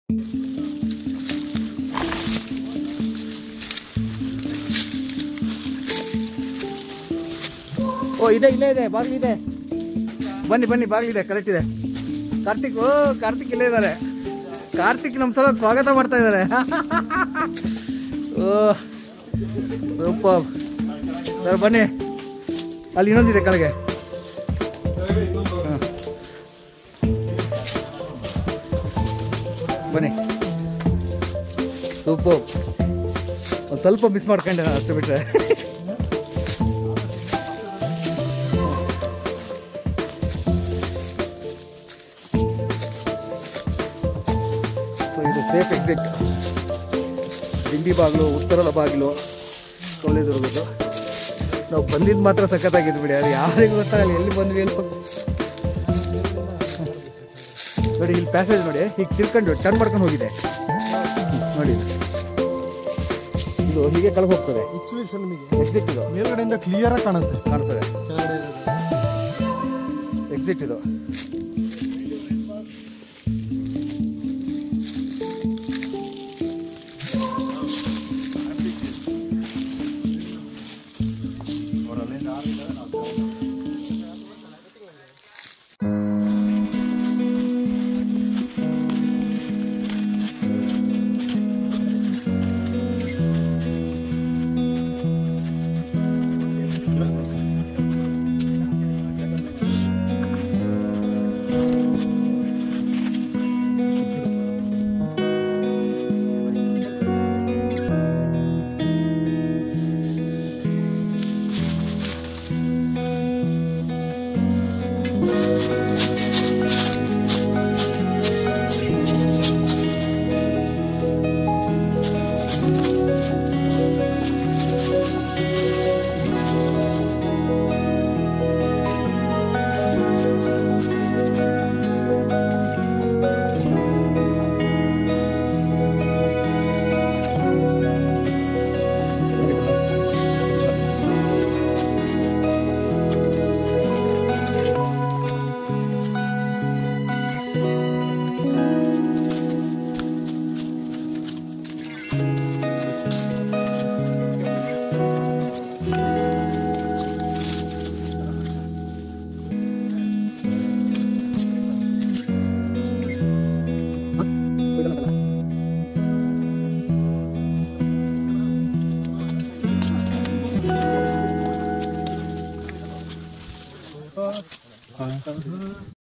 ಓ ಇದೆ ಇಲ್ಲೇ ಇದೆ ಬಾಗಿಲಿದೆ ಬನ್ನಿ ಬನ್ನಿ ಬಾಗಿಲಿದೆ ಕರೆಕ್ಟ್ ಇದೆ ಕಾರ್ತಿಕ್ ಓ ಕಾರ್ತಿಕ್ ಇಲ್ಲೇ ಇದ್ದಾರೆ ಕಾರ್ತಿಕ್ ನಮ್ಮ ಸಲ ಸ್ವಾಗತ ಮಾಡ್ತಾ ಇದ್ದಾರೆ ಓ ಸೂಪರ್ ಸರ್ ಬನ್ನಿ ಅಲ್ಲಿ ಇನ್ನೊಂದಿದೆ ಕೆಳಗೆ ಹ. ಬನ್ನಿ ಸೂಪರ್ ಒಂದು ಸ್ವಲ್ಪ ಮಿಸ್ ಮಾಡ್ಕೊಂಡೆ ನಾನು ಅಷ್ಟು ಬಿಟ್ಟರೆ ಸೊ ಇದು ಸೇಫ್ ಎಕ್ಸಿಟ್ ದಿಂಡಿ ಬಾಗಿಲು ಉತ್ತರದ ಬಾಗಿಲು ಕೊಲ್ಲಿದುರ್ಗದ್ದು ನಾವು ಬಂದಿದ್ದು ಮಾತ್ರ ಸಖತ್ತಾಗಿದ್ದು ಬಿಡಿ ಅದು ಯಾರಿಗೂ ಗೊತ್ತಾಗಲ್ಲ ಎಲ್ಲಿ ಬಂದ್ವಿ ಎಲ್ಲಿ ಬಂದ್ವಿ. ನೋಡಿ ಇಲ್ಲಿ ಪ್ಯಾಸೇಜ್ ನೋಡಿ ಹೀಗೆ ತಿರ್ಕೊಂಡು ಟರ್ನ್ ಮಾಡ್ಕೊಂಡು ಹೋಗಿದೆ ಹ್ಮ್, ನೋಡಿ ಇದು ಹೀಗೆ ಕೆಳಗೆ ಹೋಗ್ತದೆ ಆಕ್ಚುಲಿ ಸರ್ ನಿಮಗೆ ಎಕ್ಸಿಟ್ ಇದು ಮೇಲ್ಗಡೆಯಿಂದ ಕ್ಲಿಯರ್ ಆಗಿ ಕಾಣುತ್ತೆ ಕಾಣಿಸ್ತದೆ ಕೆಳಗಡೆ ಇರೋದು. ಎಕ್ಸಿಟ್ ಇದು